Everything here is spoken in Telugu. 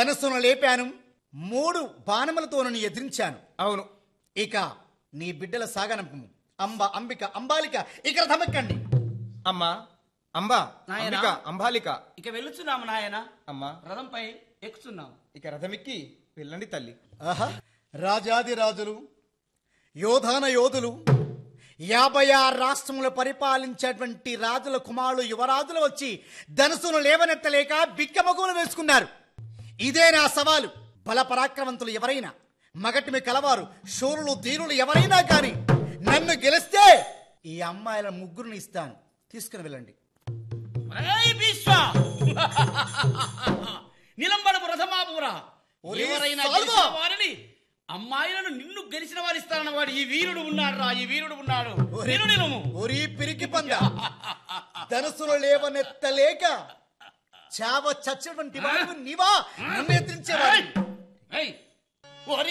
ధనస్సును లేపాను మూడు బాణములతో నన్ను ఎదిరించాను అవును ఇక నీ బిడ్డల సాగనంపు అంబ అంబిక అంబాలిక ఇక రథమెక్కండి అమ్మా అంబా నాయనా. అంబిక అంబాలిక ఇక వెళ్ళుచున్నాము నాయన అమ్మా రథంపై ఎక్కుతున్నాము ఇక రథమెక్కి వెళ్ళండి తల్లి ఆహా రాజాది రాజులు యోధాన యోధులు యాభై ఆరు రాష్ట్రములు పరిపాలించేటువంటి రాజుల కుమారులు యువరాజులు వచ్చి ధనుసును లేవనెత్తలేక బిక్కమగులు వేసుకున్నారు ఇదే నా సవాలు బల పరాక్రమంతులు ఎవరైనా మగటిమి కలవారు శూరులు ధీరులు ఎవరైనా కానీ నన్ను గెలిస్తే ఈ అమ్మాయిల ముగ్గురిని ఇస్తాను తీసుకుని వెళ్ళండి ఏయ్ భీష్మ! నిలంబడపు రథమాపురా ఒరే ఎవరైనా సాల్వా! గెలిచిన వారిని అమ్మాయిలను నిన్ను గెలిచిన వారు ఇస్తారన్న వాడు ఈ వీరుడు ఉన్నాడు రా ఈ వీరుడు ఉన్నాడు నిన్ను నిలుము ఒరి పిరికి పంద ధనుసును లేవనెత్తలేక చావ చచ్చినటువంటి వాడు నీవా నన్ను